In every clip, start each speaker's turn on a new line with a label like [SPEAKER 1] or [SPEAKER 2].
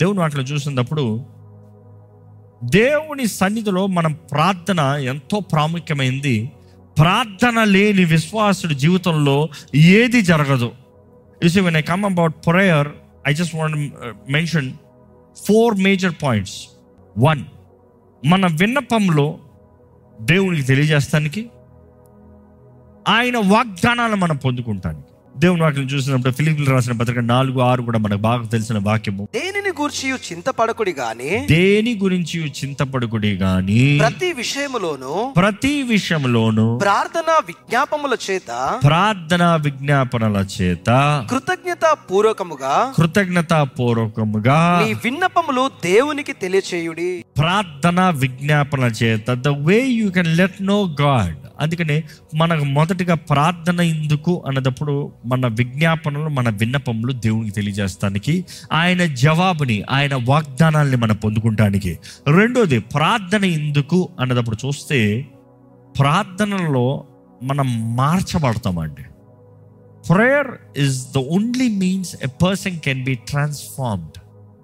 [SPEAKER 1] దేవుని వాటిలో చూసినప్పుడు దేవుని సన్నిధిలో మనం ప్రార్థన ఎంతో ప్రాముఖ్యమైంది ప్రార్థన లేని విశ్వాసుడి జీవితంలో ఏది జరగదు you when I come about prayer I just want mention four major points one మన విన్నపంలో దేవునికి తెలియజేస్తానికి ఆయన వాగ్దానాలు మనం పొందుకుంటానికి దేవుని వాక్యం చూసినప్పుడు ఫిలిపిలు రాసిన పత్రిక నాలుగు ఆరు కూడా మనకు బాగా తెలిసిన వాక్యము
[SPEAKER 2] దేనిని గూర్చి చింతపడకుడి గాని
[SPEAKER 1] దేని గురించి చింతపడుకుడి గాని
[SPEAKER 2] ప్రతి విషయములోను
[SPEAKER 1] ప్రతి విషయంలోనూ
[SPEAKER 2] ప్రార్థన విజ్ఞాపముల చేత
[SPEAKER 1] ప్రార్థన విజ్ఞాపనల చేత
[SPEAKER 2] కృతజ్ఞత పూర్వకముగా
[SPEAKER 1] కృతజ్ఞత పూర్వకముగా
[SPEAKER 2] మీ విన్నపములు దేవునికి తెలియచేయుడి
[SPEAKER 1] ప్రార్థన విజ్ఞాపన చేత the way you can let know God అందుకనే మనకు మొదటిగా ప్రార్థన ఎందుకు అన్నదప్పుడు మన విజ్ఞాపనలు మన విన్నపములు దేవునికి తెలియజేస్తానికి ఆయన జవాబుని ఆయన వాగ్దానాల్ని మనం పొందుకుంటానికి రెండోది ప్రార్థన ఎందుకు అన్నదప్పుడు చూస్తే ప్రార్థనలో మనం మార్చబడతామండి prayer is the only means a person can be transformed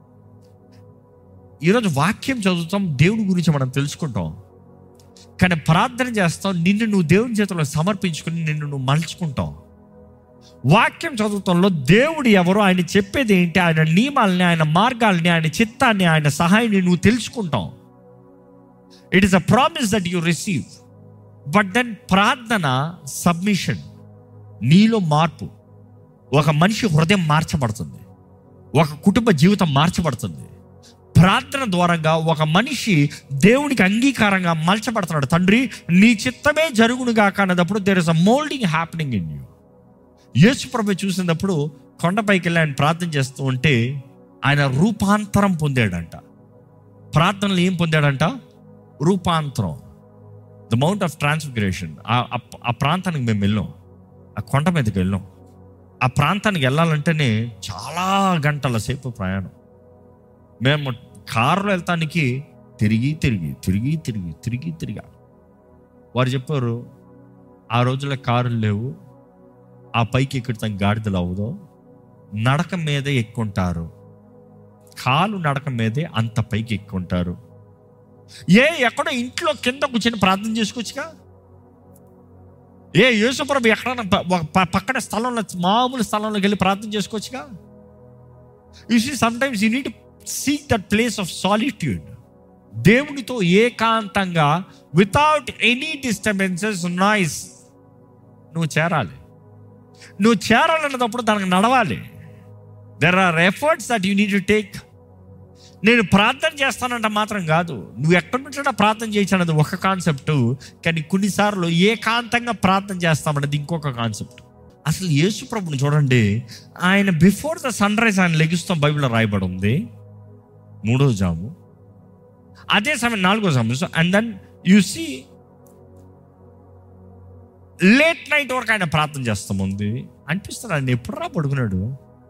[SPEAKER 1] ఈరోజు వాక్యం చదువుతాం దేవుని గురించి మనం తెలుసుకుంటాం కానీ ప్రార్థన చేస్తాం నిన్ను నువ్వు దేవుని చేతిలో సమర్పించుకుని నిన్ను నువ్వు మలుచుకుంటావు వాక్యం చదువుతంలో దేవుడు ఎవరో ఆయన చెప్పేది ఏంటి ఆయన నియమాలని ఆయన మార్గాల్ని ఆయన చిత్తాన్ని ఆయన సహాయాన్ని నువ్వు తెలుసుకుంటావు it is a promise that you receive but then ప్రార్థన సబ్మిషన్ నీలో మార్పు ఒక మనిషి హృదయం మార్చబడుతుంది ఒక కుటుంబ జీవితం మార్చబడుతుంది ప్రార్థన ద్వారంగా ఒక మనిషి దేవునికి అంగీకారంగా మలచబడుతున్నాడు తండ్రి నీ చిత్తమే జరుగునుగా కానప్పుడు there is a moulding happening in you Yesu ప్రభు చూసినప్పుడు కొండపైకి వెళ్ళి ఆయన ప్రార్థన చేస్తూ ఉంటే ఆయన రూపాంతరం పొందాడంట ప్రార్థనలు ఏం పొందాడంట రూపాంతరం ద మౌంట్ ఆఫ్ ట్రాన్స్ఫిగరేషన్ ఆ ప్రాంతానికి మేము వెళ్ళాం ఆ కొండ మీదకి వెళ్ళాం ఆ ప్రాంతానికి వెళ్ళాలంటేనే చాలా గంటల సేపు ప్రయాణం మేము కారులో వెళ్తానికి తిరిగి తిరిగి తిరిగి తిరిగి తిరిగి తిరిగా వారు చెప్పారు ఆ రోజుల్లో కారులు లేవు ఆ పైకి ఎక్కుతాం గాడిదలు అవ్వదు నడక మీదే ఎక్కుంటారు కాలు నడక మీదే అంత పైకి ఎక్కుంటారు ఏ ఎక్కడో ఇంట్లో కింద కూర్చొని ప్రార్థన చేసుకోవచ్చుగా ఏ యేసుప్రభు ఎక్కడన్నా ప- ఒక ప- పక్కన స్థలంలో మామూలు స్థలంలోకి వెళ్ళి ప్రార్థన చేసుకోవచ్చుగా you see sometimes you need seek that place of solitude దేవునితో ఏకాంతంగా వితౌట్ ఎనీ డిస్టర్బెన్సెస్ నాయిస్ నువ్వు చేరాలి నువ్వు చేరాలన్నప్పుడు దానికి నడవాలి there are efforts that you need to take నేను ప్రార్థన చేస్తానంట మాత్రం కాదు నువ్వు ఎక్కడి నుంచో ప్రార్థన చేయొచ్చు అన్నది ఒక కాన్సెప్ట్ కానీ కొన్నిసార్లు ఏకాంతంగా ప్రార్థన చేస్తామన్నది ఇంకొక కాన్సెప్ట్ అసలు యేసు ప్రభుని చూడండి ఆయన బిఫోర్ ద సన్ రైజ్ ఆయన లెగిస్తాం బైబిల్లో రాయబడి ఉంది మూడో జాము అదే సమయం నాలుగో జాము and then you see late night వరకు ఆయన ప్రార్థన చేస్తాం ఉంది అనిపిస్తుంది ఆయన ఎప్పుడు రా పడుకున్నాడు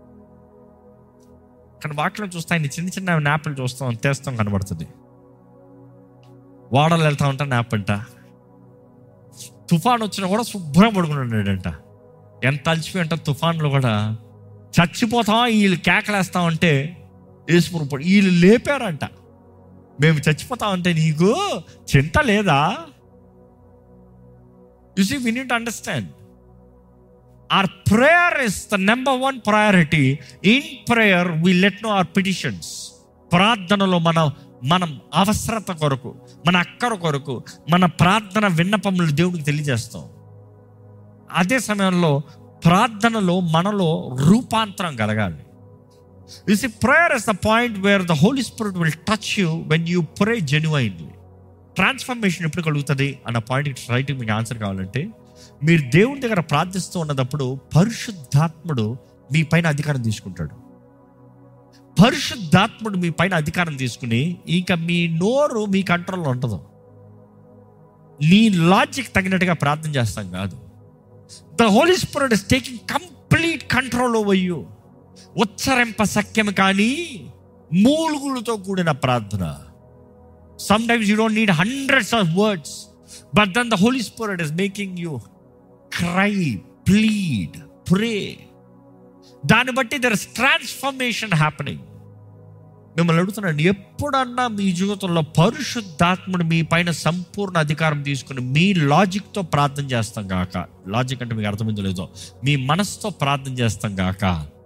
[SPEAKER 1] కానీ వాటిలో చూస్తే ఆయన చిన్న చిన్న నాపలు చూస్తాం తెస్తాం కనబడుతుంది వాడలు వెళ్తా ఉంటా నాప్ అంట తుఫాన్ వచ్చినా కూడా శుభ్రం పడుకున్నాడంట ఎంత అలసిపోయి అంట తుఫాన్లో కూడా చచ్చిపోతాం వీళ్ళు కేకలేస్తా ఉంటే వేసుకుని పడి వీళ్ళు లేపారంట మేము చచ్చిపోతాం అంటే నీకు చింత లేదా you see we need understand our prayer is the number one priority in prayer we let know our petitions ప్రార్థనలో మన మనం అవసరత కొరకు మన అక్కర కొరకు మన ప్రార్థన విన్నపములు దేవుడికి తెలియజేస్తాం అదే సమయంలో ప్రార్థనలో మనలో రూపాంతరం కలగాలి దిస్ ఈ prayer is the point where the Holy Spirit will touch you when you pray genuinely transformation ఎప్పుడు కలుగుతుంది అన్న పాయింట్కి రైట్ మీకు ఆన్సర్ కావాలంటే మీరు దేవుని దగ్గర ప్రార్థిస్తూ ఉన్నప్పుడు పరిశుద్ధాత్ముడు మీ పైన అధికారం తీసుకుంటాడు పరిశుద్ధాత్ముడు మీ పైన అధికారం తీసుకుని ఇక మీ నోరు మీ కంట్రోల్లో ఉండదు నీ లాజిక్ తగినట్టుగా ప్రార్థన చేస్తాం కాదు the Holy Spirit is taking complete control over you ఉచ్చరింప సఖ్యం కానీ మూలుగులతో కూడిన ప్రార్థన sometimes you don't need hundreds of words but then the Holy Spirit is making you cry plead pray దాన్ని బట్టి దర్ ఇస్ ట్రాన్స్ఫర్మేషన్ హ్యాపెనింగ్ మిమ్మల్ని అడుగుతున్నాను ఎప్పుడన్నా మీ జీవితంలో పరిశుద్ధాత్ముడు మీ పైన సంపూర్ణ అధికారం తీసుకుని మీ లాజిక్తో ప్రార్థన చేస్తాం గాక లాజిక్ అంటే మీకు అర్థమైందో లేదో మీ మనసుతో ప్రార్థన చేస్తాం గాక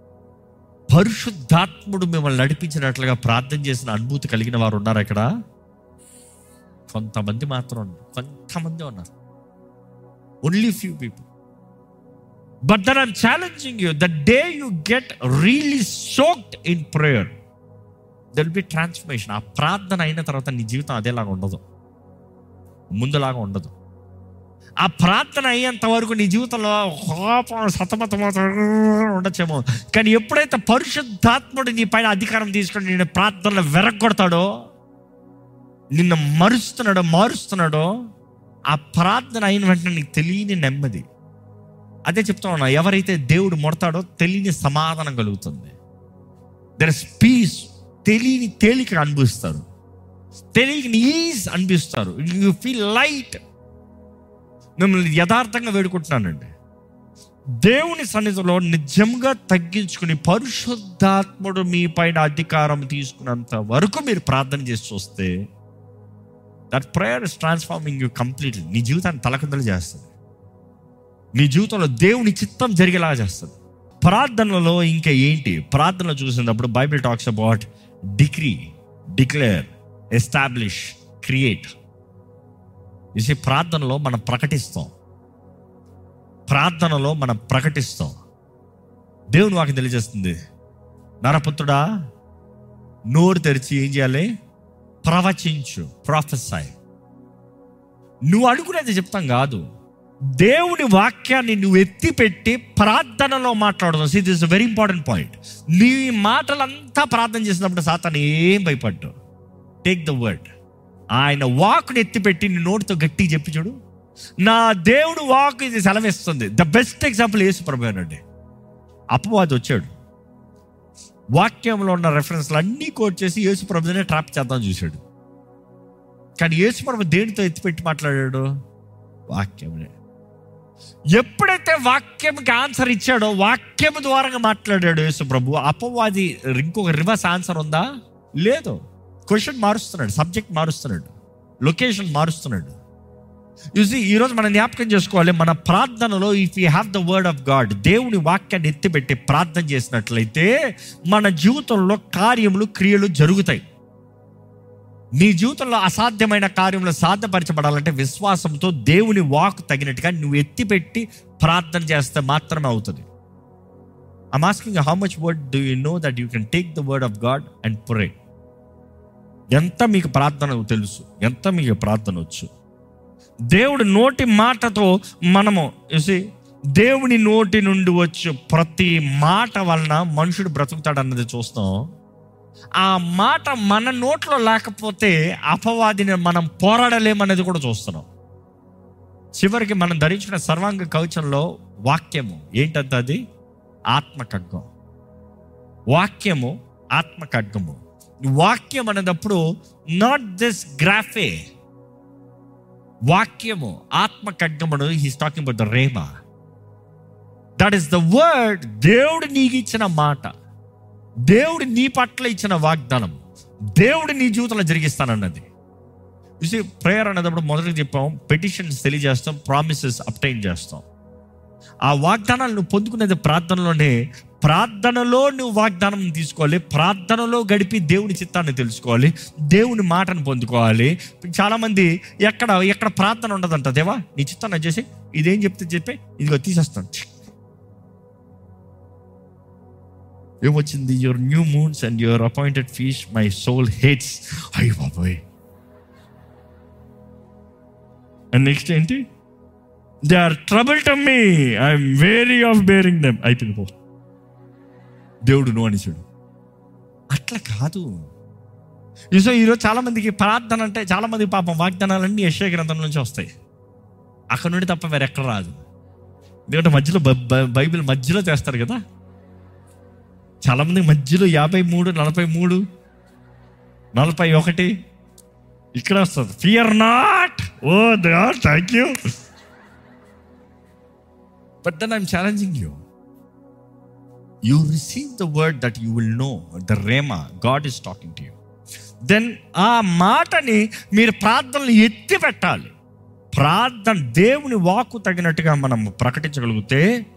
[SPEAKER 1] పరిశుద్ధాత్ముడు మిమ్మల్ని నడిపించినట్లుగా ప్రార్థన చేసిన అనుభూతి కలిగిన వారు ఉన్నారు ఇక్కడ కొంతమంది మాత్రం ఉన్నారు కొంతమంది ఉన్నారు only few people but there are challenging you the day you get really soaked in prayer there'll be transformation ఆ ప్రార్థన అయిన తర్వాత నీ జీవితం అదేలాగా ఉండదు ముందులాగా ఉండదు ఆ ప్రార్థన అయ్యేంత వరకు నీ జీవితంలో కోపం సతమతం ఉండొచ్చేమో కానీ ఎప్పుడైతే పరిశుద్ధాత్ముడు నీ పైన అధికారం తీసుకొని నేను ప్రార్థనలో వెరగొడతాడో నిన్ను మరుస్తున్నాడో మారుస్తున్నాడో ఆ ప్రార్థన అయిన వెంటనే నీకు తెలియని నెమ్మది అదే చెప్తా ఉన్నా ఎవరైతే దేవుడు మొడతాడో తెలియని సమాధానం కలుగుతుంది దర్ ఇస్ పీస్ తెలియని తేలిక అనుభవిస్తారు తెలియని ఈజ్ అనిపిస్తారు యూ ఫీల్ లైట్ మిమ్మల్ని యథార్థంగా వేడుకుంటున్నానండి దేవుని సన్నిధిలో నిజంగా తగ్గించుకుని పరిశుద్ధాత్ముడు మీ పైన అధికారం తీసుకున్నంత వరకు మీరు ప్రార్థన చేసి చూస్తే that prayer is transforming you completely నీ జీవితాన్ని తలకిందలు చేస్తుంది నీ జీవితంలో దేవుని చిత్తం జరిగేలాగా చేస్తుంది ప్రార్థనలో ఇంకా ఏంటి ప్రార్థనలో చూసినప్పుడు Bible talks about decree declare establish create ఇది ప్రార్థనలో మనం ప్రకటిస్తాం ప్రార్థనలో మనం ప్రకటిస్తాం దేవుని వాకి తెలియజేస్తుంది నరపుత్రుడా నోరు తెరిచి ఏం చేయాలి ప్రవచించు ప్రొఫెసై నువ్వు అనుకునేది చెప్తాం కాదు దేవుని వాక్యాన్ని నువ్వు ఎత్తిపెట్టి ప్రార్థనలో మాట్లాడదాం see this very important point నీ మాటలంతా ప్రార్థన చేసినప్పుడు సాతాను ఏం భయపడ్డు టేక్ ద వర్డ్ ఆయన వాక్ని ఎత్తిపెట్టి నీ నోటితో గట్టి చెప్పి చూడు నా దేవుడు వాక్ ఇది సెలవిస్తుంది ద బెస్ట్ ఎగ్జాంపుల్ యేసు ప్రభు అండి అపవాది వచ్చాడు వాక్యంలో ఉన్న రెఫరెన్స్లు అన్నీ కోట్ చేసి యేసు ప్రభునే ట్రాప్ చేద్దాం చూశాడు కానీ యేసు ప్రభు దేనితో ఎత్తిపెట్టి మాట్లాడాడు వాక్యమునే ఎప్పుడైతే వాక్యంకి ఆన్సర్ ఇచ్చాడో వాక్యం ద్వారా మాట్లాడాడు యేసు ప్రభు అపవాది ఇంకొక రివర్స్ ఆన్సర్ ఉందా లేదు క్వశ్చన్ మారుస్తున్నాడు సబ్జెక్ట్ మారుస్తున్నాడు లొకేషన్ మారుస్తున్నాడు చూసి ఈరోజు మనం జ్ఞాపకం చేసుకోవాలి మన ప్రార్థనలో if you have the word of God దేవుని వాక్యాన్ని ఎత్తిపెట్టి ప్రార్థన చేసినట్లయితే మన జీవితంలో కార్యములు క్రియలు జరుగుతాయి నీ జీవితంలో అసాధ్యమైన కార్యములు సాధ్యపరచబడాలంటే విశ్వాసంతో దేవుని వాక్ తగినట్టుగా నువ్వు ఎత్తిపెట్టి ప్రార్థన చేస్తే మాత్రమే అవుతుంది I'm asking how much word do you know that you can take the word of God and pure ఎంత మీకు ప్రార్థన తెలుసు ఎంత మీకు ప్రార్థన వచ్చు దేవుడి నోటి మాటతో మనము చూసి దేవుని నోటి నుండి వచ్చే ప్రతి మాట వలన మనుషుడు బ్రతుకుతాడు అన్నది చూస్తాం ఆ మాట మన నోట్లో లేకపోతే అపవాదిని మనం పోరాడలేమన్నది కూడా చూస్తున్నాం చివరికి మనం ధరించిన సర్వాంగ కవచంలో వాక్యము ఏంటంటే అది ఆత్మ ఖడ్గం వాక్యము ఆత్మ ఖడ్గము వాక్యం అనేటప్పుడు నాట్ దిస్ గ్రాఫే వాక్యము ఆత్మ ఖడ్గమును he's talking about the rhema that is the word దేవుడు నీకు ఇచ్చిన మాట దేవుడు నీ పట్ల ఇచ్చిన వాగ్దానం దేవుడు నీ జీవితంలో జరిగిస్తానన్నది చూసి ప్రేయర్ అనేటప్పుడు మొదటి చెప్పాం పెటిషన్స్ తెలియజేస్తాం ప్రామిసెస్ అప్టైన్ చేస్తాం ఆ వాగ్దానాలు నువ్వు పొందుకునేది ప్రార్థనలోనే ప్రార్థనలో నువ్వు వాగ్దానం తీసుకోవాలి ప్రార్థనలో గడిపి దేవుని చిత్తాన్ని తెలుసుకోవాలి దేవుని మాటను పొందుకోవాలి చాలామంది ఎక్కడ ఎక్కడ ప్రార్థన ఉండదంట దేవా నీ చిత్తాన్ని చేసి ఇదేం చెప్తే చెప్పి ఇదిగో తీసేస్తాను ఏమొచ్చింది your new moons and your appointed feasts my soul hates అయ్యి బాబోయ్ అండ్ నెక్స్ట్ ఏంటి they are trouble to me I'm weary of bearing them అయిపోయింది పో దేవుడు నువ్వు అనేసాడు అట్లా కాదు సో ఈరోజు చాలా మందికి ప్రార్థన అంటే చాలా మంది పాపం వాగ్దానాలన్నీ యశ్వ గ్రంథం నుంచి వస్తాయి అక్కడ నుండి తప్ప వేరే ఎక్కడ రాదు ఎందుకంటే మధ్యలో బ- బ- బైబిల్ మధ్యలో చేస్తారు కదా చాలా మంది మధ్యలో యాభై మూడు నలభై మూడు నలభై ఒకటి ఇక్కడ వస్తుంది fear not O thank you but then I'm challenging you you receive the word that you will know the rhema God is talking to you then ఆ మాటని మీరు ప్రార్థనలు ఎత్తి పెట్టాలి ప్రార్థన దేవుని వాక్కు తగినట్టుగా మనం ప్రకటించగలిగితే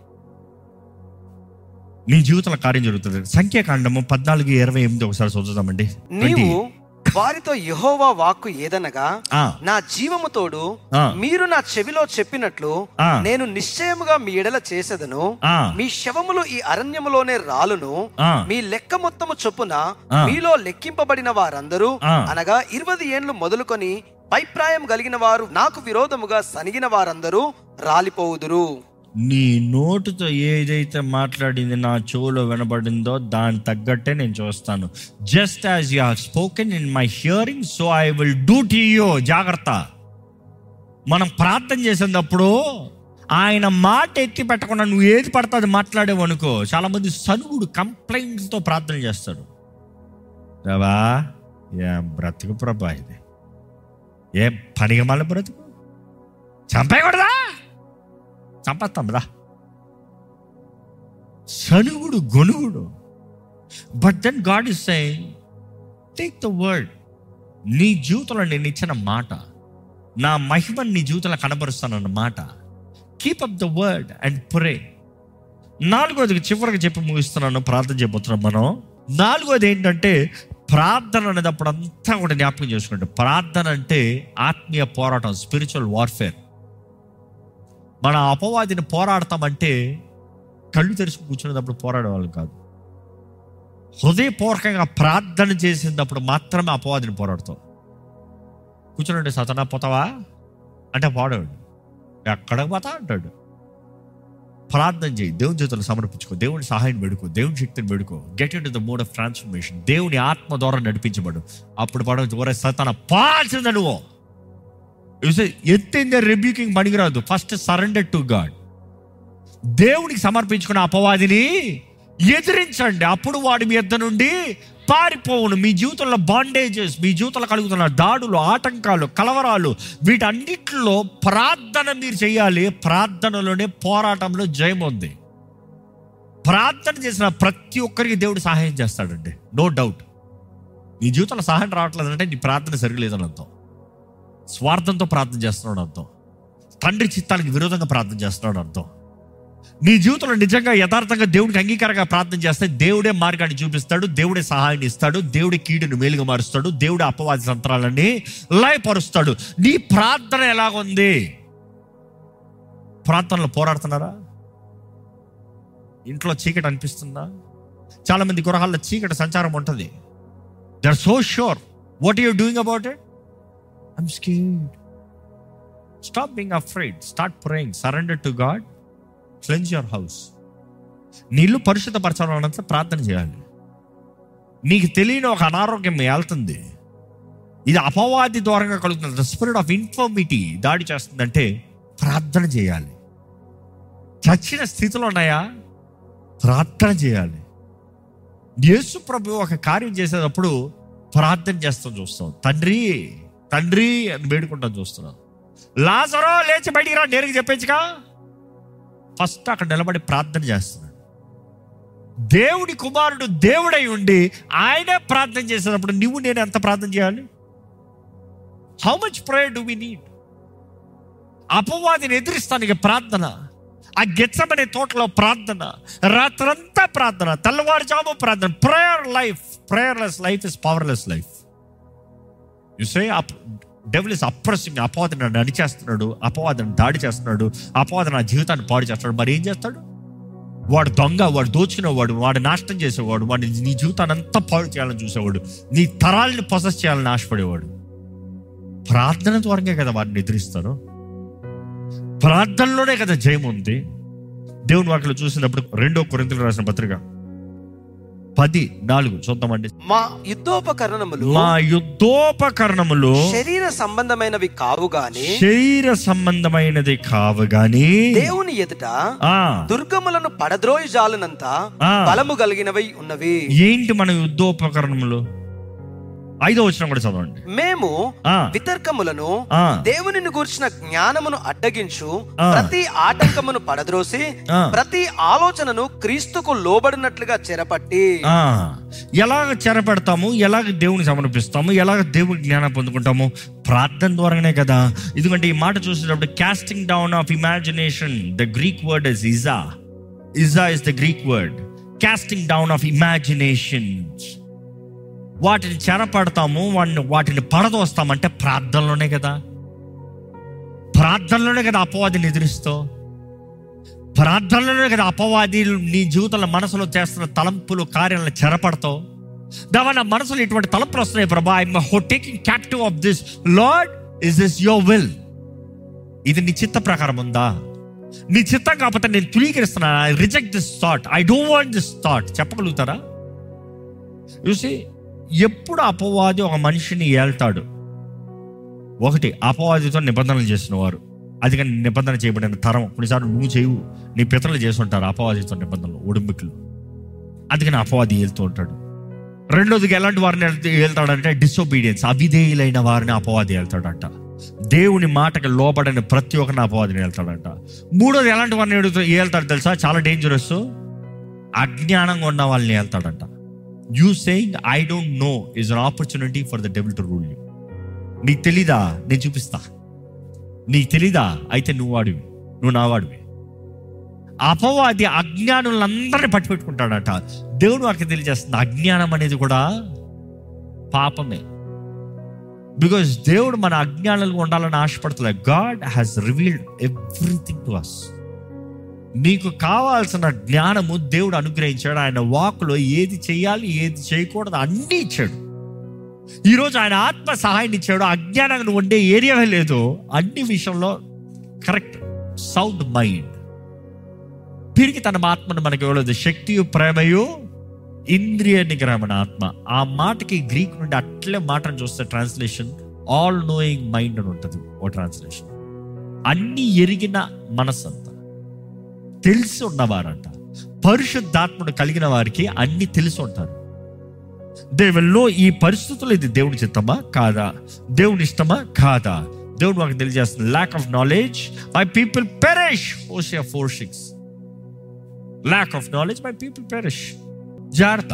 [SPEAKER 1] నీ జీవితంలో కార్యం జరుగుతుంది సంఖ్యాకాండము పద్నాలుగు ఇరవై ఎనిమిది ఒకసారి చదువుదామండి
[SPEAKER 2] నీవు వారితో యెహోవా వాక్కు ఏదనగా
[SPEAKER 1] ఆ.
[SPEAKER 2] నా జీవము తోడు
[SPEAKER 1] ఆ.
[SPEAKER 2] మీరు నా చెవిలో చెప్పినట్లు
[SPEAKER 1] ఆ.
[SPEAKER 2] నేను నిశ్చయముగా మీ ఎడల చేసేదను
[SPEAKER 1] ఆ.
[SPEAKER 2] మీ శవములు ఈ అరణ్యములోనే రాలును
[SPEAKER 1] ఆ.
[SPEAKER 2] మీ లెక్క మొత్తము చొప్పున
[SPEAKER 1] ఆ.
[SPEAKER 2] మీలో లెక్కింపబడిన వారందరూ
[SPEAKER 1] ఆ.
[SPEAKER 2] అనగా ఇరవై ఏండ్లు మొదలుకొని పైప్రాయం కలిగిన వారు నాకు విరోధముగా సనిగిన వారందరూ రాలిపోవుదురు
[SPEAKER 1] నీ నోటుతో ఏదైతే మాట్లాడింది నా చెవులో వినబడిందో దాని తగ్గట్టే నేను చూస్తాను just as you have spoken in my hearing so I will do to you జాగ్రత్త మనం ప్రార్థన చేసేటప్పుడు ఆయన మాట ఎత్తి పెట్టకుండా నువ్వు ఏది పడితే అది మాట్లాడేవు అనుకో చాలా మంది సనుగుడు కంప్లైంట్స్తో ప్రార్థన చేస్తాడు దేవా ఏం బ్రతుకు ప్రభా ఇది ఏం పనిగా మళ్ళీ బ్రతుకు చంపేయకూడదా చంపేస్తాం రా సనుగుడు గొనుగుడు but then God is saying take the word నీ జీవితంలో నేను ఇచ్చిన మాట నా మహిమని నీ జీవితంలో కనబరుస్తానన్న మాట keep up the word and pure నాలుగోది చివరికి చెప్పి ముగిస్తున్నాను ప్రార్థన చేయబోతున్నాం మనం నాలుగోది ఏంటంటే ప్రార్థన అనేటప్పుడు అంతా కూడా జ్ఞాపకం చేసుకుంటే ప్రార్థన అంటే ఆత్మీయ పోరాటం స్పిరిచువల్ వార్ఫేర్ మన అపవాదిని పోరాడతామంటే కళ్ళు తెరిచి కూర్చునేటప్పుడు పోరాడేవాళ్ళు కాదు హృదయపూర్వకంగా ప్రార్థన చేసినప్పుడు మాత్రమే అపవాదిని పోరాడతాం కూర్చుంటే సతనా పోతావా అంటే పోడాడు ఎక్కడికి పోతా అంటాడు ప్రార్థన చేయి దేవుని చేతులు సమర్పించుకో దేవుని సహాయం పెడుకో దేవుని శక్తిని పెడుకో get into the mode of transformation దేవుని ఆత్మ ద్వారా నడిపించబడు అప్పుడు పడ ఒరే సతన పాల్సింద నువ్వు ఎత్తిందే రిబ్యూకింగ్ పనికిరాదు ఫస్ట్ సరెండర్ టు గాడ్ దేవునికి సమర్పించుకున్న అపవాదిని ఎదిరించండి అప్పుడు వాడి మీ యొద్ద నుండి పారిపోవును మీ జీవితంలో బాండేజెస్ మీ జీవితంలో కలుగుతున్న దాడులు ఆటంకాలు కలవరాలు వీటన్నిటిలో ప్రార్థన మీరు చేయాలి ప్రార్థనలోనే పోరాటంలో జయం ఉంది ప్రార్థన చేసిన ప్రతి ఒక్కరికి దేవుడు సహాయం చేస్తాడండి నో డౌట్ నీ జీవితంలో సహాయం రావట్లేదంటే నీ ప్రార్థన సరిగలేదని అర్థం స్వార్థంతో ప్రార్థన చేస్తున్నాడు అర్థం తండ్రి చిత్తానికి విరోధంగా ప్రార్థన చేస్తున్నాడు అర్థం నీ జీవితంలో నిజంగా యథార్థంగా దేవుడికి అంగీకారంగా ప్రార్థన చేస్తే దేవుడే మార్గాన్ని చూపిస్తాడు దేవుడే సహాయాన్ని ఇస్తాడు దేవుడి కీడును మేలుగా మారుస్తాడు దేవుడే అపవాది సంతరాలని లయపరుస్తాడు నీ ప్రార్థన ఎలాగుంది ప్రార్థనలో పోరాడుతున్నారా ఇంట్లో చీకటి అనిపిస్తుందా చాలా మంది గృహాల్లో చీకటి సంచారం ఉంటుంది they are so sure what you doing about it I'm scared stop being afraid start praying surrender to God cleanse your house నీళ్ళు పరిశుద్ధపరచాలన్నంత ప్రార్థన చేయాలి నీకు తెలియని ఒక అనారోగ్యం వెళ్తుంది ఇది అపవాది ద్వారంగా కలుగుతుంది స్పిరిట్ ఆఫ్ ఇన్ఫర్మిటీ దాడి చేస్తుందంటే ప్రార్థన చేయాలి చచ్చిన స్థితిలో ఉన్నాయా ప్రార్థన చేయాలి యేసు ప్రభు ఒక కార్యం చేసేటప్పుడు ప్రార్థన చేస్తాం చూస్తాం తండ్రి తండ్రి అని వేడుకుంటాం చూస్తున్నాం లాజరో లేచి బయటికి రా నేరుగా చెప్పేచ్చుగా ఫస్ట్ అక్కడ నిలబడి ప్రార్థన చేస్తున్నాడు దేవుడి కుమారుడు దేవుడై ఉండి ఆయనే ప్రార్థన చేసినప్పుడు నువ్వు నేను ఎంత ప్రార్థన చేయాలి how much prayer do we need అపవాదిని ఎదిరిస్తానికి ప్రార్థన ఆ గెచ్చమనే తోటలో ప్రార్థన రాత్రంతా ప్రార్థన తెల్లవారుజాము ప్రార్థన prayer life prayerless life is powerless life you say devil is oppressing అపవాదిని నన్ను అణిచేస్తున్నాడు అపవాదిని దాడి చేస్తున్నాడు అపవాది నా జీవితాన్ని పాడు చేస్తున్నాడు మరి ఏం చేస్తాడు వాడు దొంగ వాడు దోచుకునేవాడు వాడు నాశనం చేసేవాడు వాడు నీ జీవితాన్ని అంతా పాడు చేయాలని చూసేవాడు నీ తరాలని పొసెస్ చేయాలని ఆశపడేవాడు ప్రార్థన ద్వారంగా కదా వాడిని ఎదిరిస్తారు ప్రార్థనలోనే కదా జయం ఉంది దేవుని వాటిలో చూసినప్పుడు రెండో కొరింతలు రాసిన పత్రిక పది నాలుగు చూద్దామండి
[SPEAKER 2] మా యుద్ధోపకరణములు
[SPEAKER 1] మా యుద్ధోపకరణములు
[SPEAKER 2] శరీర సంబంధమైనవి కావు గాని
[SPEAKER 1] శరీర సంబంధమైనది కావు గాని
[SPEAKER 2] దేవుని ఎదుట
[SPEAKER 1] ఆ
[SPEAKER 2] దుర్గములను పడద్రోయి జాలనంత
[SPEAKER 1] ఆ.
[SPEAKER 2] బలము కలిగినవై ఉన్నవి
[SPEAKER 1] ఏంటి మన యుద్ధోపకరణములు ఐదో వచ్చిన కూడా చదవండి
[SPEAKER 2] మేము
[SPEAKER 1] ఆ.
[SPEAKER 2] వితర్కములను
[SPEAKER 1] ఆ.
[SPEAKER 2] దేవునిని గూర్చిన జ్ఞానమును అడ్డగించు
[SPEAKER 1] ఆ.
[SPEAKER 2] ప్రతి ఆటంకమును పడద్రోసి
[SPEAKER 1] ఆ.
[SPEAKER 2] ప్రతి ఆలోచనను క్రీస్తుకు లోబడినట్లుగా చెరపట్టి
[SPEAKER 1] ఆ, ఎలాగ చెరపెడతాము ఎలాగ దేవుని సమర్పిస్తాము ఎలాగ దేవుని జ్ఞానం పొందుకుంటాము ప్రార్థన ద్వారానే కదా ఎందుకంటే ఈ మాట చూసేటప్పుడు casting down of imagination the Greek word is ఇజా ఇజా is the Greek word casting down of imagination వాటిని చెరపడతాము వాటిని వాటిని పడదోస్తామంటే ప్రార్థనలోనే కదా ప్రార్థనలోనే కదా అపవాదిని ఎదురిస్తావు ప్రార్థనలోనే కదా అపవాది నీ జీవితంలో మనసులో చేస్తున్న తలంపులు కార్యాలను చెరపడతావు దావా నా మనసులో ఇటువంటి తలంపులు వస్తున్నాయి ప్రభా I taking captive of this Lord is this your will ఇది నీ చిత్త ప్రకారం ఉందా నీ చిత్తం కాకపోతే నేను తులీకరిస్తున్నా I reject this thought I don't want this thought చెప్పగలుగుతారా చూసి ఎప్పుడు అపవాది ఒక మనిషిని ఏళ్తాడు ఒకటి అపవాదితో నిబంధనలు చేసిన వారు అది కానీ నిబంధన చేయబడిన తరం కొన్నిసార్లు నువ్వు చేయవు నీ పితరులు చేసి ఉంటారు అపవాదితో నిబంధనలు ఉడుంబికులు అందుకని అపవాది ఏలుతూ ఉంటాడు రెండోదిగా ఎలాంటి వారిని ఏల్- ఏళ్తాడంటే డిసొబీడియన్స్ అవిధేయులైన వారిని అపవాది వెళ్తాడంట దేవుని మాటకి లోబడని ప్రతి ఒక్కరిని అపవాదిని వెళ్తాడంట మూడోది ఎలాంటి వారిని ఏడుతూ ఏళ్తాడు తెలుసా చాలా డేంజరస్ అజ్ఞానంగా ఉన్న వాళ్ళని వెళ్తాడంట you saying I don't know is an opportunity for the devil to rule you నీకు తెలీదా నేను చూపిస్తా నీకు తెలీదా అయితే నువ్వు వాడివి నువ్వు నా వాడివి అపవాది అజ్ఞానులందరినీ పట్టుపెట్టుకుంటాడట దేవుడు వారికి తెలియజేస్తుంది అజ్ఞానం అనేది కూడా పాపమే బికాజ్ దేవుడు మన అజ్ఞానాలుగా ఉండాలని ఆశపడతలేదు God has revealed everything to us నీకు కావాల్సిన జ్ఞానము దేవుడు అనుగ్రహించాడు ఆయన వాక్లో ఏది చేయాలి ఏది చేయకూడదు అన్నీ ఇచ్చాడు ఈరోజు ఆయన ఆత్మ సహాయాన్ని ఇచ్చాడు అజ్ఞానంగా ఉండే ఏరియావే లేదు అన్ని విషయంలో కరెక్ట్ సౌండ్ మైండ్ తిరిగి తన ఆత్మను మనకి ఇవ్వలేదు శక్తియు ప్రేమయు ఇంద్రియ నిగ్రహమైన ఆత్మ ఆ మాటకి గ్రీక్ నుండి అట్లే మాటను చూస్తే ట్రాన్స్లేషన్ ఆల్ నోయింగ్ మైండ్ అని ఉంటుంది ఓ ట్రాన్స్లేషన్ అన్ని ఎరిగిన మనసు అంత తెలిసి ఉన్నవారంట పరిశుద్ధాత్ముడు కలిగిన వారికి అన్ని తెలిసి ఉంటారు దేవుల్లో ఈ పరిస్థితుల్లో ఇది దేవుని చిత్తమా కాదా దేవుని ఇష్టమా కాదా దేవుడు మాకు తెలియజేస్తుంది lack of knowledge my people perish Hosea four six lack of knowledge my people perish జాగ్రత్త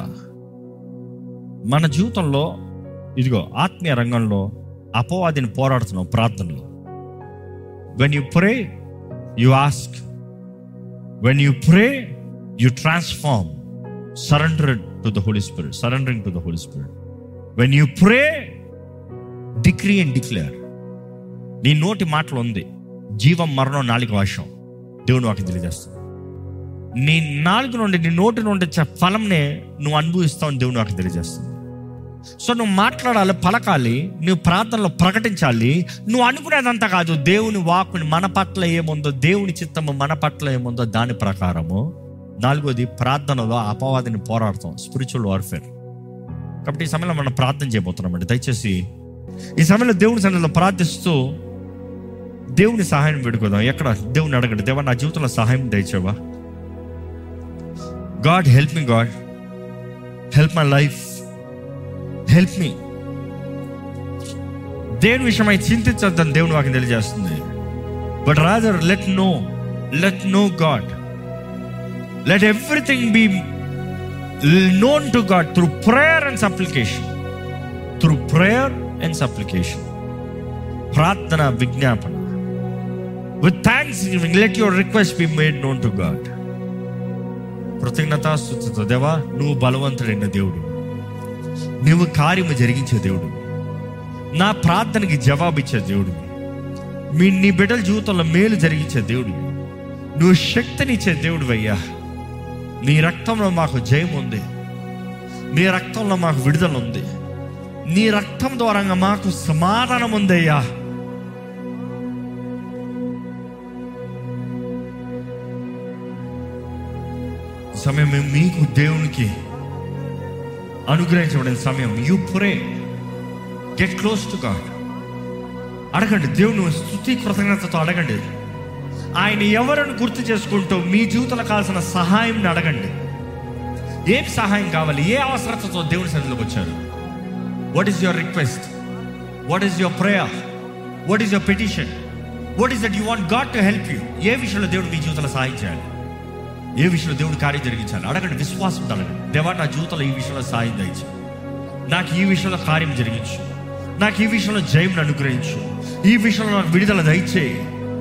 [SPEAKER 1] మన జీవితంలో ఇదిగో ఆత్మీయ రంగంలో అపవాదిని పోరాడుతున్నాం ప్రార్థనలో when you pray you ask when you pray you transform surrender to the Holy Spirit surrendering to the Holy Spirit when you pray decree and declare నీ నోటి మాటలు ఉంది జీవం మరణం నాలుగు వాషం దేవుడు వాకి తెలియజేస్తుంది నీ నాలుగు నుండి నీ నోటి నుండి వచ్చే ఫలంనే నువ్వు అనుభవిస్తావు దేవుడు నాకు తెలియజేస్తుంది సో నువ్వు మాట్లాడాలి పలకాలి నువ్వు ప్రార్థనలో ప్రకటించాలి నువ్వు అనుకునేదంతా కాదు దేవుని వాక్కుని మన పట్ల ఏముందో దేవుని చిత్తము మన పట్ల ఏముందో దాని ప్రకారము నాలుగోది ప్రార్థనలో అపవాదిని పోరాడతాం స్పిరిచువల్ వార్ఫేర్ కాబట్టి ఈ సమయంలో మనం ప్రార్థన చేయబోతున్నామండి దయచేసి ఈ సమయంలో దేవుని సన్నిధిలో ప్రార్థిస్తూ దేవుని సహాయం వేడుకోదాం ఎక్కడ దేవుని అడగండి దేవా నా జీవితంలో సహాయం దయచేవా God help me God help my life help me దేవుని విషయమై చింతించొద్దని దేవుని వాకి తెలియజేస్తుంది but rather let know let know God let everything be known to God through prayer and supplication through prayer and supplication ప్రార్థన విజ్ఞాపన with thanksgiving let your request be made known to God కృతజ్ఞతాస్తుతితో దేవా నువ్వు బలవంతుడైన దేవుడు నువ్వు కార్యము జరిగించే దేవుడు నా ప్రార్థనకి జవాబిచ్చే దేవుడు మీ నీ బిడ్డల జీవితంలో మేలు జరిగించే దేవుడు నువ్వు శక్తినిచ్చే దేవుడు అయ్యా నీ రక్తంలో మాకు జయం ఉంది నీ రక్తంలో మాకు విడుదల ఉంది నీ రక్తం ద్వారా మాకు సమాధానం ఉందయ్యా సమయం మేము మీకు దేవునికి అనుగ్రహించబడిన సమయం you pray get close to God అడగండి దేవుని స్థుతి కృతజ్ఞతతో అడగండి ఆయన ఎవరని గుర్తు చేసుకుంటూ మీ జీవితంలో కావాల్సిన సహాయం అడగండి ఏం సహాయం కావాలి ఏ అవసరతతో దేవుని సన్నిధిలోకి వచ్చారు what is your request what is your prayer what is your petition what is that you want God to help you ఏ విషయంలో దేవుడు మీ జీవితంలో సహాయం చేయాలి ఏ విషయంలో దేవుడు కార్యం జరిగించాలి అడగండి విశ్వాసం అడగండి దేవా నా జీవితంలో ఈ విషయంలో సహాయం దయచు నాకు ఈ విషయంలో కార్యం జరిగించు నాకు ఈ విషయంలో జయం అనుగ్రహించు ఈ విషయంలో నాకు విడుదల దయచేయి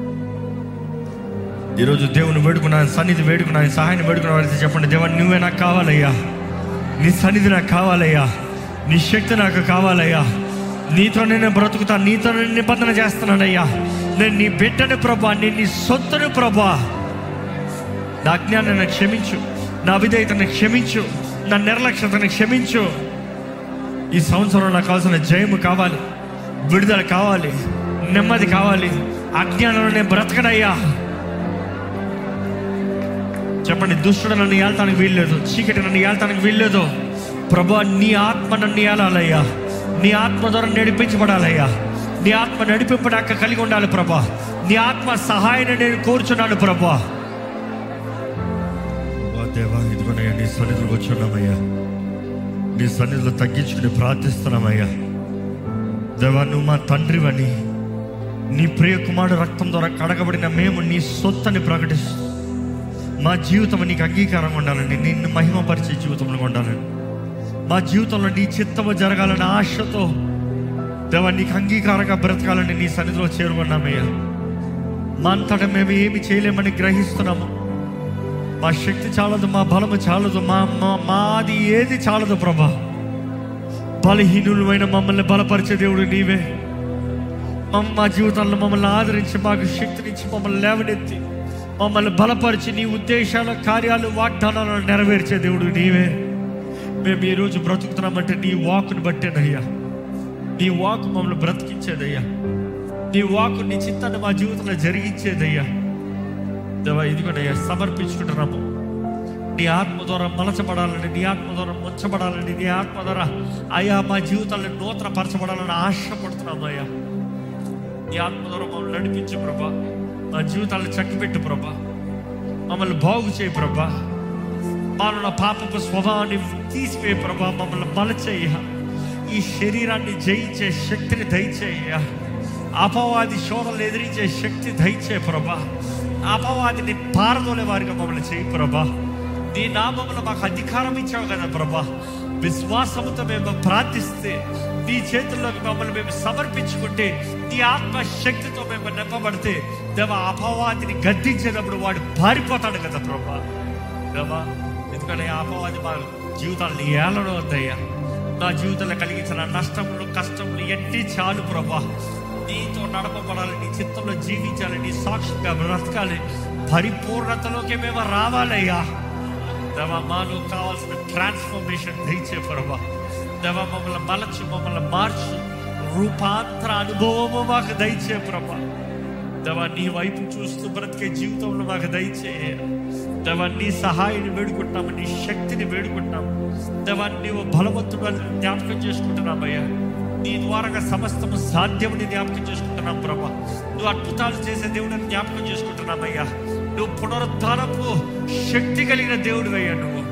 [SPEAKER 1] ఈరోజు దేవుని వేడుకున్నాను సన్నిధి వేడుకున్నాను సహాయాన్ని వేడుకున్నాను చెప్పండి దేవా నువ్వే నాకు కావాలయ్యా నీ సన్నిధి నాకు కావాలయ్యా నీ శక్తి నాకు కావాలయ్యా నీతో నేను బ్రతుకుతా నీతో నేను నిబంధన చేస్తున్నానయ్యా నేను నీ బిడ్డని ప్రభా నేను నీ సొత్తుని ప్రభా నా అజ్ఞానాన్ని క్షమించు నా విధేయతను క్షమించు నా నిర్లక్ష్యతను క్షమించు ఈ సంవత్సరం నాకు కావాల్సిన జయము కావాలి విడుదల కావాలి నెమ్మది కావాలి అజ్ఞానంలో నేను బ్రతకడయ్యా చెప్పండి దుష్టుడు నన్ను ఏళ్తానికి వీల్లేదు చీకటి నన్ను ఏళ్తానికి వీల్లేదు ప్రభా నీ ఆత్మ నన్ను ఏలాలయ్యా నీ ఆత్మ ద్వారా నడిపించబడాలయ్యా నీ ఆత్మ నడిపింపడాక కలిగి ఉండాలి ప్రభా నీ ఆత్మ సహాయాన్ని నేను కోరుచున్నాను ప్రభా ఓ దేవా ఇదిగోనయ్యా నీ సన్నిధిలోకి వచ్చున్నామయ్యా నీ సన్నిధిలో తగ్గించుకుని ప్రార్థిస్తున్నామయ్యా దేవా నువ్వు మా తండ్రివని నీ ప్రియ కుమారుడు రక్తం ద్వారా కడగబడిన మేము నీ సొత్తని ప్రకటిస్తూ మా జీవితం నీకు అంగీకారంగా ఉండాలండి నిన్ను మహిమపరిచే జీవితంలో ఉండాలండి మా జీవితంలో నీ చిత్తము జరగాలని ఆశతో దేవా నీకు అంగీకారంగా బ్రతకాలని నీ సన్నిధిలో చేరుకున్నామయ్యా మా అంతటా మేము ఏమి చేయలేమని గ్రహిస్తున్నాము మా శక్తి చాలదు మా బలము చాలదు మా మా మాది ఏది చాలదు ప్రభా బలహీనులమైన మమ్మల్ని బలపరిచే దేవుడు నీవే మమ్మ మా జీవితాల్లో మమ్మల్ని ఆదరించి మాకు శక్తినిచ్చి మమ్మల్ని లేవనెత్తి మమ్మల్ని బలపరిచి నీ ఉద్దేశాల కార్యాలు వాగ్దానాలను నెరవేర్చే దేవుడు నీవే మేము ఈరోజు బ్రతుకుతున్నామంటే నీ వాకుని బట్టేనయ్యా నీ వాకు మమ్మల్ని బ్రతికించేదయ్యా నీ వాకు నీ చిత్తాన్ని మా జీవితంలో జరిగించేదయ్యా దేవా ఇదిగోనయ్యా సమర్పించుకుంటున్నాము నీ ఆత్మ ద్వారా మలచబడాలని నీ ఆత్మ ద్వారా ముంచబడాలని నీ ఆత్మ ద్వారా అయ్యా మా జీవితాలను నూతన పరచబడాలని ఆశపడుతున్నాము అయ్యా నీ ఆత్మ ద్వారా మమ్మల్ని నడిపించు ప్రభా మా జీవితాలను చక్కబెట్టు ప్రభా మమ్మల్ని బాగు చేయి ప్రభా మాలో పాపపు స్వభావాన్ని తీసిపోయి ప్రభా మమ్మల్ని బలచేయ ఈ శరీరాన్ని జయించే శక్తిని దయచేయ అపవాది శోధనలు ఎదిరించే శక్తి దయచే ప్రభా అపవాదిని పారదోలే వారిగా మమ్మల్ని చేయి ప్రభా నీ నామములో మాకు అధికారం ఇచ్చావు కదా ప్రభా విశ్వాసముతో మేము ప్రార్థిస్తే నీ చేతుల్లోకి మమ్మల్ని మేము సమర్పించుకుంటే నీ ఆత్మ శక్తితో మేము నింపబడితే దేవ అపవాదిని గద్దించేటప్పుడు వాడు పారిపోతాడు కదా ప్రభా దేవా ఎందుకంటే ఆ అపవాది మా జీవితాలను ఏలడం వద్దయ్యా నా జీవితంలో కలిగించిన నష్టములు కష్టములు ఎన్ని చాలు ప్రభా నీతో నడపబడాలి నీ చిత్తంలో జీవించాలి నీ సాక్షిగా బ్రతకాలి పరిపూర్ణతలోకి మేము రావాలయ్యా దేవా మాలో కావాల్సిన ట్రాన్స్ఫర్మేషన్ దయచే ప్రభా దేవా మమ్మల్ని మలచు మమ్మల్ని మార్చు రూపాంతర అనుభవము మాకు దయచే ప్రభా దేవా నీ వైపు చూస్తూ బ్రతికే జీవితంలో మాకు దయచేయ దేవా నీ సహాయాన్ని వేడుకుంటున్నాము నీ శక్తిని వేడుకుంటున్నాము దేవా నీవు బలవంతుడు అని జ్ఞాపకం చేసుకుంటున్నామయ్యా నీ ద్వారాగా సమస్తము సాధ్యమని జ్ఞాపకం చేసుకుంటున్నాం ప్రభా నువ్వు అద్భుతాలు చేసే దేవుడిని జ్ఞాపకం చేసుకుంటున్నామయ్యా నువ్వు పునరుద్ధానపు శక్తి కలిగిన దేవుడు అయ్యా నువ్వు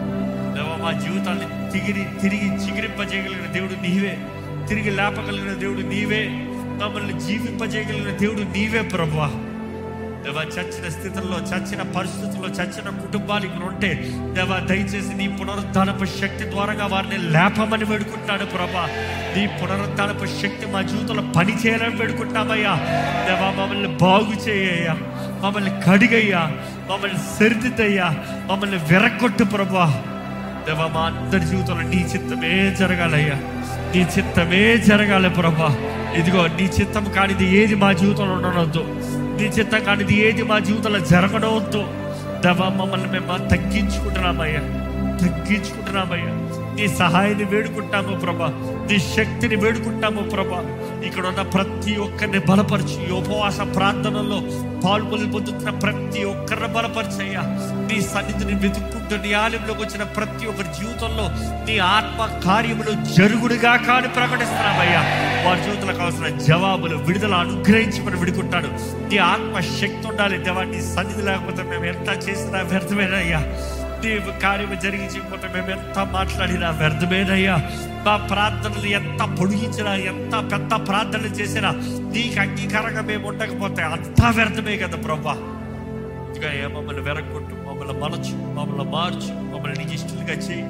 [SPEAKER 1] దేవా మా జీవితాన్ని తిరిగి తిరిగి చిగిరింపజేయగలిగిన దేవుడు నీవే తిరిగి లేపగలిగిన దేవుడు నీవే మమ్మల్ని జీవింపజేయగలిగిన దేవుడు నీవే ప్రభా దేవా చచ్చిన స్థితుల్లో చచ్చిన పరిస్థితుల్లో చచ్చిన కుటుంబాలు ఇక్కడ ఉంటే దేవా దయచేసి నీ పునరుద్ధానపు శక్తి ద్వారాగా వారిని లేపమని వేడుకుంటున్నాడు ప్రభా నీ పునరుద్ధానపు శక్తి మా జీవితంలో పని చేయాలని వేడుకుంటున్నామయ్యా దేవా మమ్మల్ని బాగు చేయ్యా మమ్మల్ని కడిగయ్యా మమ్మల్ని సరిదిద్దయ్యా మమ్మల్ని విరగొట్టు ప్రభా దేవా మా అందరి జీవితంలో నీ చిత్తమే జరగాలయ్యా నీ చిత్తమే జరగాలి ప్రభా ఇదిగో నీ చిత్తం కానిది ఏది మా జీవితంలో ఉండనవద్దు నీ చిత్తం కానిది ఏది మా జీవితంలో జరగనవద్దు దేవా మమ్మల్ని మేము తగ్గించుకుంటున్నామయ్యా తగ్గించుకుంటున్నామయ్యా నీ సహాయాన్ని వేడుకుంటాము ప్రభా నీ శక్తిని వేడుకుంటాము ప్రభా ఇక్కడ ఉన్న ప్రతి ఒక్కరిని బలపరిచి ఈ ఉపవాస ప్రార్థనలో పాల్గొని పొందుతున్న ప్రతి ఒక్కరిని బలపరిచయ్యా నీ సన్నిధిని వెతుక్కుంటూ నీ ఆలయంలోకి వచ్చిన ప్రతి ఒక్కరి జీవితంలో నీ ఆత్మ కార్యములు జరుగుడుగా కాని ప్రకటిస్తున్నామయ్యా వారి జీవితంలో కావాల్సిన జవాబులు విడుదల అనుగ్రహించమని విడుకుంటాడు నీ ఆత్మ శక్తి ఉండాలి దేవా నీ సన్నిధి లేకపోతే మేము ఎంత చేసినా వ్యర్థమేనయ్యా నీవు కార్యము జరిగించకపోతే మేము ఎంత మాట్లాడినా వ్యర్థమేనయ్యా మా ప్రార్థనలు ఎంత పొడిగించినా ఎంత పెద్ద ప్రార్థనలు చేసినా నీకు అంగీకారంగా మేము ఉండకపోతే అంతా వ్యర్థమే కదా ప్రభా ఇదిగా ఏ మమ్మల్ని వెరగొట్టు మమ్మల్ని మలచు మమ్మల్ని మార్చు మమ్మల్ని నీకు ఇష్టలుగా చేయి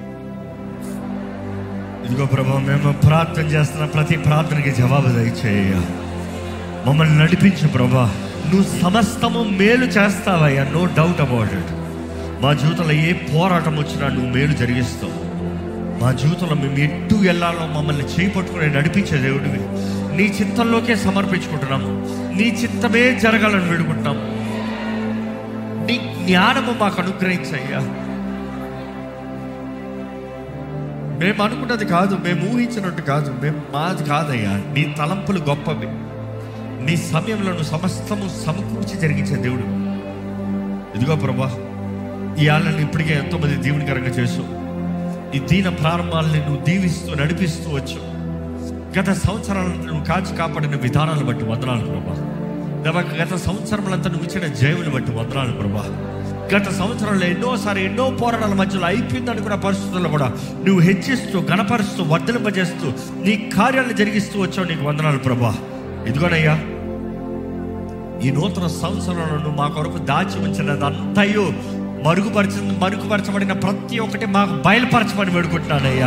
[SPEAKER 1] ఇదిగో ప్రభా మేము ప్రార్థన చేస్తున్న ప్రతి ప్రార్థనకి జవాబు దయచేయ మమ్మల్ని నడిపించు ప్రభా నువ్వు సమస్తము మేలు చేస్తావయ్యా నో డౌట్ అబౌట్ ఇట్ మా జీవితంలో ఏ పోరాటం వచ్చినా నువ్వు మేలు జరిగిస్తావు మా జీవితంలో మేము ఎట్టు వెళ్ళాలో మమ్మల్ని చేయి పట్టుకుని నడిపించే దేవుడివి నీ చిత్తంలోకే సమర్పించుకుంటున్నాము నీ చిత్తమే జరగాలని వేడుకుంటున్నాము నీ జ్ఞానము మాకు అనుగ్రహించయ్యా మేము అనుకున్నది కాదు మేము ఊహించినట్టు కాదు మేము మాది కాదయ్యా నీ తలంపులు గొప్పవి నీ సమయంలో నువ్వు సమస్తము సమకూర్చి జరిగించే దేవుడు ఇదిగో ప్రభా ఈ ఆళ్ళని ఇప్పటికే ఎంతోమంది దీవునికరంగా చేసు ఈ దీన ప్రారంభాలని నువ్వు దీవిస్తూ నడిపిస్తూ వచ్చు గత సంవత్సరాలను నువ్వు కాచి కాపాడిన విధానాలను బట్టి వందనాలు ప్రభా దేవా, గత సంవత్సరములంతా నువ్వు ఇచ్చిన జయములు బట్టి వందనాలు ప్రభా గత సంవత్సరంలో ఎన్నోసారి ఎన్నో పోరాటాల మధ్యలో అయిపోయిందని కూడా పరిస్థితుల్లో కూడా నువ్వు హెచ్చిస్తూ గణపరుస్తూ వర్ధలింపజేస్తూ నీ కార్యాలను జరిగిస్తూ వచ్చావు నీకు వందనాలు ప్రభా ఇదిగోనయ్యా ఈ నూతన సంవత్సరంలో నువ్వు మా కొరకు దాచి ఉంచినది అంతయు మరుగుపరచ మరుగుపరచబడిన ప్రతి ఒక్కటి మాకు బయలుపరచమని వేడుకుంటున్నానయ్యా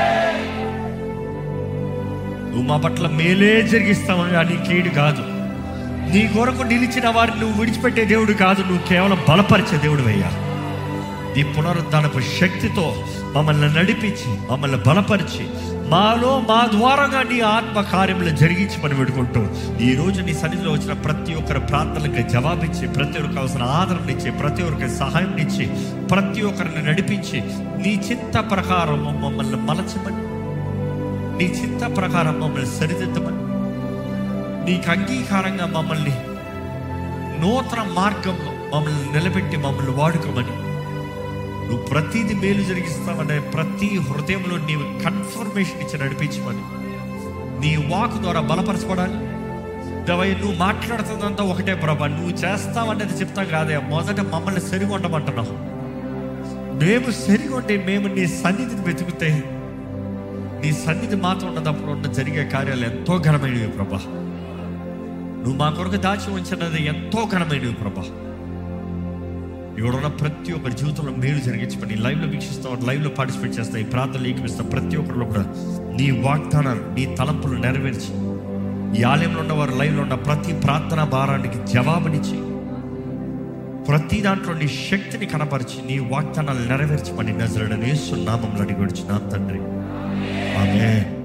[SPEAKER 1] నువ్వు మా పట్ల మేలే జరిగిస్తామని అది కీడు కాదు నీ కొరకు నిలిచిన వారిని నువ్వు విడిచిపెట్టే దేవుడు కాదు నువ్వు కేవలం బలపరిచే దేవుడు అయ్యా నీ పునరుద్ధానపు శక్తితో మమ్మల్ని నడిపించి మమ్మల్ని బలపరిచి మాలో మా ద్వారాగా నీ ఆత్మ కార్యములు జరిగించి మనం పెట్టుకుంటూ ఈ రోజు నీ సన్నిధిలో వచ్చిన ప్రతి ఒక్కరి ప్రార్థనలకు జవాబిచ్చి ప్రతి ఒక్కరికి అవసరం ఆదరణ ఇచ్చి ప్రతి ఒక్కరికి సహాయం ఇచ్చి ప్రతి ఒక్కరిని నడిపించి నీ చిత్త ప్రకారం మమ్మల్ని మలచమని నీ చిత్త ప్రకారం మమ్మల్ని సరిదిద్దమని నీకు అంగీకారంగా మమ్మల్ని నూతన మార్గంలో మమ్మల్ని నిలబెట్టి మమ్మల్ని వాడుకోమని నువ్వు ప్రతిదీ మేలు జరిగిస్తావనే ప్రతి హృదయంలో నీవు కన్ఫర్మేషన్ ఇచ్చి నడిపించమని నీ వాక్ ద్వారా బలపరచబడాలి దవయ్య నువ్వు మాట్లాడుతుందంతా ఒకటే ప్రభా నువ్వు చేస్తావనేది చెప్తాం కాదే మొదట మమ్మల్ని సరిగొండమంటున్నావు మేము సరిగొండి మేము నీ సన్నిధిని వెతుకుతే నీ సన్నిధి మాత్రం ఉన్నదప్పుడు ఉన్న జరిగే కార్యాలు ఎంతో ఘనమైనవి ప్రభా నువ్వు మా కొరకు దాచి ఉంచినది ఎంతో ఘనమైనవి ప్రభా ఇక్కడ ఉన్న ప్రతి ఒక్కరి జీవితంలో మేలు జరిగించమని లైవ్లో వీక్షిస్తాం లైవ్లో పార్టిసిపేట్ చేస్తాం ఈ ప్రార్థనలు ఏకమిస్తాం ప్రతి ఒక్కరిలో కూడా నీ వాగ్దానాలు నీ తలంపులు నెరవేర్చి ఈ ఆలయంలో ఉన్న వారు లైవ్లో ఉన్న ప్రతి ప్రార్థన భారానికి జవాబునిచ్చి ప్రతి దాంట్లో నీ శక్తిని కనపరిచి నీ వాగ్దానాలు నెరవేర్చమని నజరడనేసు నామంలో అడిగి వచ్చిన తండ్రి ఆమె